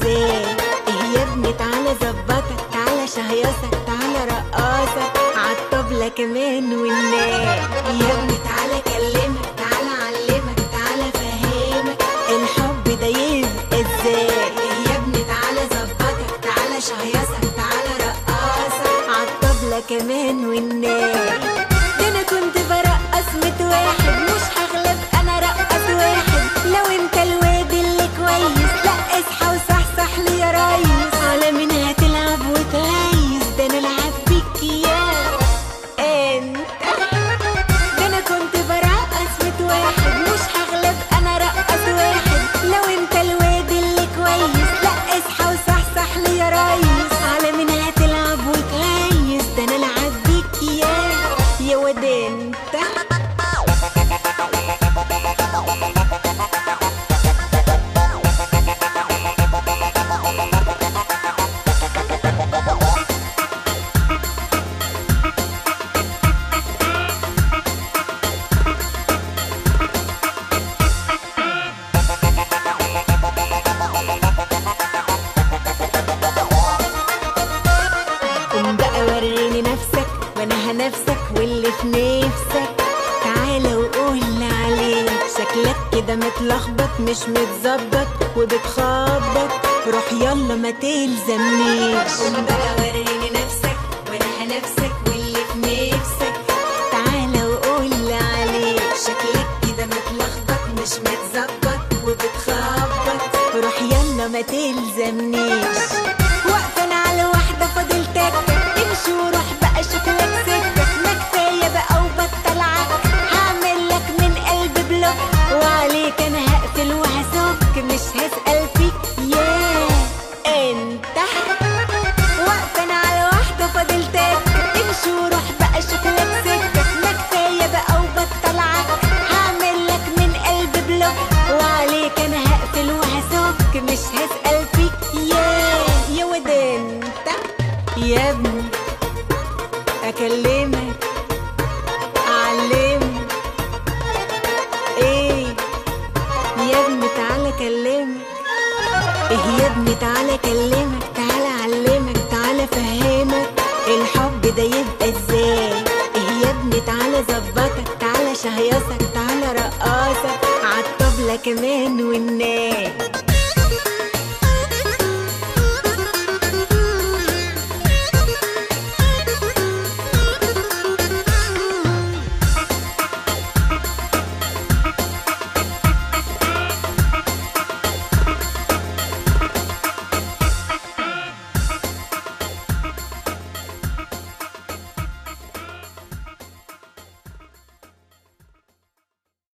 ازاي ايه يا ابني تعالى ظبطك تعالى شهيصك تعالى رقاصك عالطبلة كمان والناي يا ابني تعالى كلمك تعالى علمك تعالى فهمك الحب ده يبقى ازاي ايه يا ابني تعالى ظبطك تعالى شهيصك تعالى رقاصك عالطبلة كمان والناي ده انا كنت برقص ميت واحد مش هغلب انا رقص واحد لو انت الواد اللي كويس لا اصحى وصحصح لي يا ريس على مين هتلعب وتهيس ده انا العب بيك يا انت ده انا كنت برقص ميت واحد مش هغلب انا رقص واحد لو انت الواد اللي كويس لا اصحى وصحصح لي يا ريس على مين هتلعب وتهيس ده انا العب بيك يا يا واد انت قوم بقى وريني نفسك وانا هنفسك واللي في نفسك تعالى وقول اللي عليك شكلك كده متلخبط مش متظبط وبتخبط روح يلا ما تلزمنيش قوم بقى وريني نفسك وانا هنفسك واللي في نفسك تعالى وقول اللي عليك شكلك كده متلخبط مش متظبط وبتخبط روح يلا ما تلزمنيش واقفة انا على واحدة فاضل تكة امشي وروح بقى شوف لك سكة ما كفاية بقى وبطل عك هعمل لك من قلب بلوك وعليك انا هقفل وهسك مش هسأل فيك يا انت واقفة انا على واحدة فاضل تكة امشي وروح بقى شوف لك سكة ما كفاية بقى وبطل عك هعمل لك من قلب بلوك وعليك انا هقفل وهسك مش هسأل فيك يا يا واد انت يا ابني اكلمك اعلمك ايه يا ابني تعالى كلمك ايه يا ابني تعالى كلمك تعالى اعلمك تعالى فهمك الحب ده يبقى ازاي ايه يا ابني تعالى ظبطك تعالى شهيصك تعالى رقاصك عالطبلة كمان والناي